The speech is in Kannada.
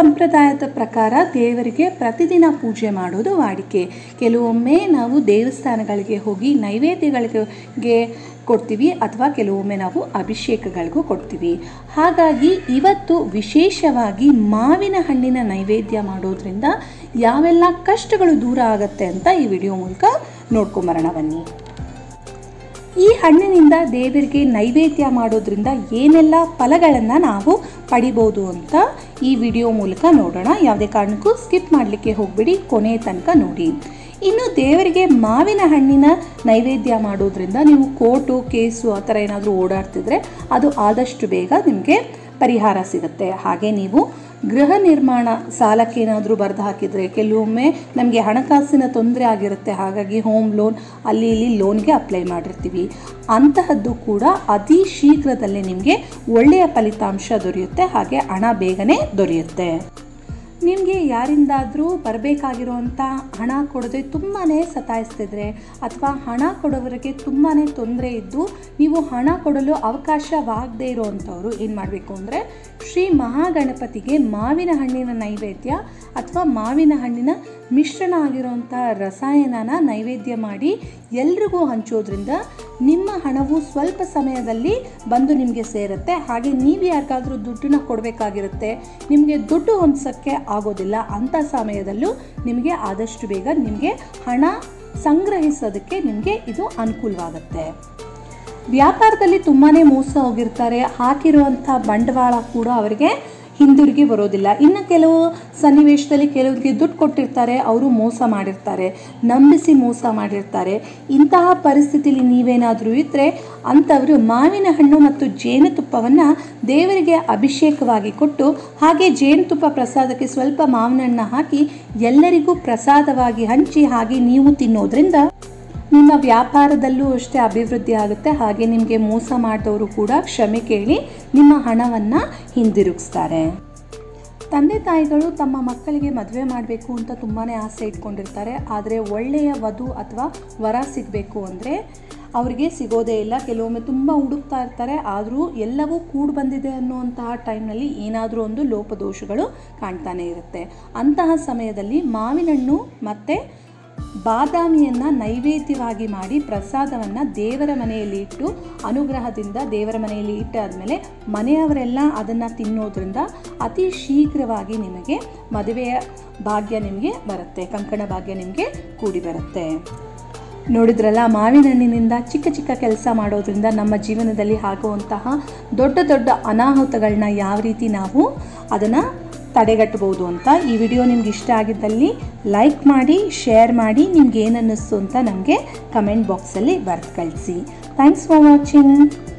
ಸಂಪ್ರದಾಯದ ಪ್ರಕಾರ ದೇವರಿಗೆ ಪ್ರತಿದಿನ ಪೂಜೆ ಮಾಡೋದು ವಾಡಿಕೆ ಕೆಲವೊಮ್ಮೆ ನಾವು ದೇವಸ್ಥಾನಗಳಿಗೆ ಹೋಗಿ ನೈವೇದ್ಯಗಳಿಗೆ ಕೊಡ್ತೀವಿ ಅಥವಾ ಕೆಲವೊಮ್ಮೆ ನಾವು ಅಭಿಷೇಕಗಳಿಗೂ ಕೊಡ್ತೀವಿ ಹಾಗಾಗಿ ಇವತ್ತು ವಿಶೇಷವಾಗಿ ಮಾವಿನ ಹಣ್ಣಿನ ನೈವೇದ್ಯ ಮಾಡೋದ್ರಿಂದ ಯಾವೆಲ್ಲ ಕಷ್ಟಗಳು ದೂರ ಆಗುತ್ತೆ ಅಂತ ಈ ವಿಡಿಯೋ ಮೂಲಕ ನೋಡ್ಕೊಂಬರೋಣ ಬನ್ನಿ ಈ ಹಣ್ಣಿನಿಂದ ದೇವರಿಗೆ ನೈವೇದ್ಯ ಮಾಡೋದ್ರಿಂದ ಏನೆಲ್ಲ ಫಲಗಳನ್ನು ನಾವು ಪಡಿಬೋದು ಅಂತ ಈ ವಿಡಿಯೋ ಮೂಲಕ ನೋಡೋಣ ಯಾವುದೇ ಕಾರಣಕ್ಕೂ ಸ್ಕಿಪ್ ಮಾಡಲಿಕ್ಕೆ ಹೋಗ್ಬಿಡಿ ಕೊನೆ ತನಕ ನೋಡಿ ಇನ್ನು ದೇವರಿಗೆ ಮಾವಿನ ಹಣ್ಣಿನ ನೈವೇದ್ಯ ಮಾಡೋದ್ರಿಂದ ನೀವು ಕೋರ್ಟು ಕೇಸು ಆ ಥರ ಏನಾದರೂ ಓಡಾಡ್ತಿದ್ರೆ ಅದು ಆದಷ್ಟು ಬೇಗ ನಿಮಗೆ ಪರಿಹಾರ ಸಿಗುತ್ತೆ ಹಾಗೆ ನೀವು ಗೃಹ ನಿರ್ಮಾಣ ಸಾಲಕ್ಕೆ ಏನಾದರೂ ಬರೆದು ಹಾಕಿದರೆ ಕೆಲವೊಮ್ಮೆ ನಮಗೆ ಹಣಕಾಸಿನ ತೊಂದರೆ ಆಗಿರುತ್ತೆ ಹಾಗಾಗಿ ಹೋಮ್ ಲೋನ್ ಅಲ್ಲಿ ಇಲ್ಲಿ ಲೋನ್ಗೆ ಅಪ್ಲೈ ಮಾಡಿರ್ತೀವಿ ಅಂತಹದ್ದು ಕೂಡ ಅತಿ ಶೀಘ್ರದಲ್ಲೇ ನಿಮಗೆ ಒಳ್ಳೆಯ ಫಲಿತಾಂಶ ದೊರೆಯುತ್ತೆ ಹಾಗೆ ಹಣ ಬೇಗನೆ ದೊರೆಯುತ್ತೆ ನಿಮಗೆ ಯಾರಿಂದಾದರೂ ಬರಬೇಕಾಗಿರುವಂಥ ಹಣ ಕೊಡದೆ ತುಂಬಾ ಸತಾಯಿಸ್ತಿದ್ರೆ ಅಥವಾ ಹಣ ಕೊಡೋವರಿಗೆ ತುಂಬಾ ತೊಂದರೆ ಇದ್ದು ನೀವು ಹಣ ಕೊಡಲು ಅವಕಾಶವಾಗದೇ ಇರುವಂಥವ್ರು ಏನು ಮಾಡಬೇಕು ಅಂದರೆ ಶ್ರೀ ಮಹಾಗಣಪತಿಗೆ ಮಾವಿನ ಹಣ್ಣಿನ ನೈವೇದ್ಯ ಅಥವಾ ಮಾವಿನ ಹಣ್ಣಿನ ಮಿಶ್ರಣ ಆಗಿರುವಂಥ ರಸಾಯನನ ನೈವೇದ್ಯ ಮಾಡಿ ಎಲ್ರಿಗೂ ಹಂಚೋದ್ರಿಂದ ನಿಮ್ಮ ಹಣವು ಸ್ವಲ್ಪ ಸಮಯದಲ್ಲಿ ಬಂದು ನಿಮಗೆ ಸೇರುತ್ತೆ ಹಾಗೆ ನೀವು ಯಾರಿಗಾದ್ರೂ ದುಡ್ಡನ್ನ ಕೊಡಬೇಕಾಗಿರುತ್ತೆ ನಿಮಗೆ ದುಡ್ಡು ಹೊಂದಿಸೋಕ್ಕೆ ಆಗೋದಿಲ್ಲ ಅಂಥ ಸಮಯದಲ್ಲೂ ನಿಮಗೆ ಆದಷ್ಟು ಬೇಗ ನಿಮಗೆ ಹಣ ಸಂಗ್ರಹಿಸೋದಕ್ಕೆ ನಿಮಗೆ ಇದು ಅನುಕೂಲವಾಗುತ್ತೆ ವ್ಯಾಪಾರದಲ್ಲಿ ತುಂಬಾ ಮೋಸ ಹೋಗಿರ್ತಾರೆ ಹಾಕಿರುವಂಥ ಬಂಡವಾಳ ಕೂಡ ಅವರಿಗೆ ಹಿಂದಿರುಗಿ ಬರೋದಿಲ್ಲ ಇನ್ನು ಕೆಲವು ಸನ್ನಿವೇಶದಲ್ಲಿ ಕೆಲವರಿಗೆ ದುಡ್ಡು ಕೊಟ್ಟಿರ್ತಾರೆ ಅವರು ಮೋಸ ಮಾಡಿರ್ತಾರೆ ನಂಬಿಸಿ ಮೋಸ ಮಾಡಿರ್ತಾರೆ ಇಂತಹ ಪರಿಸ್ಥಿತಿಲಿ ನೀವೇನಾದರೂ ಇದ್ದರೆ ಅಂಥವರು ಮಾವಿನ ಹಣ್ಣು ಮತ್ತು ಜೇನುತುಪ್ಪವನ್ನು ದೇವರಿಗೆ ಅಭಿಷೇಕವಾಗಿ ಕೊಟ್ಟು ಹಾಗೆ ಜೇನುತುಪ್ಪ ಪ್ರಸಾದಕ್ಕೆ ಸ್ವಲ್ಪ ಮಾವಿನ ಹಣ್ಣು ಹಾಕಿ ಎಲ್ಲರಿಗೂ ಪ್ರಸಾದವಾಗಿ ಹಂಚಿ ಹಾಗೆ ನೀವು ತಿನ್ನೋದ್ರಿಂದ ನಿಮ್ಮ ವ್ಯಾಪಾರದಲ್ಲೂ ಅಷ್ಟೇ ಅಭಿವೃದ್ಧಿ ಆಗುತ್ತೆ ಹಾಗೆ ನಿಮಗೆ ಮೋಸ ಮಾಡಿದವರು ಕೂಡ ಕ್ಷಮೆ ಕೇಳಿ ನಿಮ್ಮ ಹಣವನ್ನು ಹಿಂದಿರುಗಿಸ್ತಾರೆ ತಂದೆ ತಾಯಿಗಳು ತಮ್ಮ ಮಕ್ಕಳಿಗೆ ಮದುವೆ ಮಾಡಬೇಕು ಅಂತ ತುಂಬಾ ಆಸೆ ಇಟ್ಕೊಂಡಿರ್ತಾರೆ ಆದರೆ ಒಳ್ಳೆಯ ವಧು ಅಥವಾ ವರ ಸಿಗಬೇಕು ಅಂದರೆ ಅವರಿಗೆ ಸಿಗೋದೇ ಇಲ್ಲ ಕೆಲವೊಮ್ಮೆ ತುಂಬ ಹುಡುಕ್ತಾ ಇರ್ತಾರೆ ಆದರೂ ಎಲ್ಲವೂ ಕೂಡಿ ಬಂದಿದೆ ಅನ್ನುವಂತಹ ಟೈಮ್ನಲ್ಲಿ ಏನಾದರೂ ಒಂದು ಲೋಪದೋಷಗಳು ಕಾಣ್ತಾನೆ ಇರುತ್ತೆ ಅಂತಹ ಸಮಯದಲ್ಲಿ ಮಾವಿನಹಣ್ಣು ಮತ್ತು ಬಾದಾಮಿಯನ್ನು ನೈವೇದ್ಯವಾಗಿ ಮಾಡಿ ಪ್ರಸಾದವನ್ನು ದೇವರ ಮನೆಯಲ್ಲಿ ಇಟ್ಟು ಅನುಗ್ರಹದಿಂದ ದೇವರ ಮನೆಯಲ್ಲಿ ಇಟ್ಟಾದಮೇಲೆ ಮನೆಯವರೆಲ್ಲ ಅದನ್ನು ತಿನ್ನೋದ್ರಿಂದ ಅತಿ ಶೀಘ್ರವಾಗಿ ನಿಮಗೆ ಮದುವೆಯ ಭಾಗ್ಯ ನಿಮಗೆ ಬರುತ್ತೆ ಕಂಕಣ ಭಾಗ್ಯ ನಿಮಗೆ ಕೂಡಿ ಬರುತ್ತೆ ನೋಡಿದ್ರಲ್ಲ ಮಾವಿನ ಹಣ್ಣಿನಿಂದ ಚಿಕ್ಕ ಚಿಕ್ಕ ಕೆಲಸ ಮಾಡೋದ್ರಿಂದ ನಮ್ಮ ಜೀವನದಲ್ಲಿ ಆಗುವಂತಹ ದೊಡ್ಡ ದೊಡ್ಡ ಅನಾಹುತಗಳನ್ನ ಯಾವ ರೀತಿ ನಾವು ಅದನ್ನು ತಡೆಗಟ್ಟಬಹುದು ಅಂತ ಈ ವಿಡಿಯೋ ನಿಮ್ಗೆ ಇಷ್ಟ ಆಗಿದ್ದಲ್ಲಿ ಲೈಕ್ ಮಾಡಿ ಶೇರ್ ಮಾಡಿ ನಿಮ್ಗೆ ಏನು ಅನ್ನಿಸ್ತು ಅಂತ ನಮಗೆ ಕಮೆಂಟ್ ಬಾಕ್ಸಲ್ಲಿ ಬರೆದು ಕಳಿಸಿ ಥ್ಯಾಂಕ್ಸ್ ಫಾರ್ ವಾಚಿಂಗ್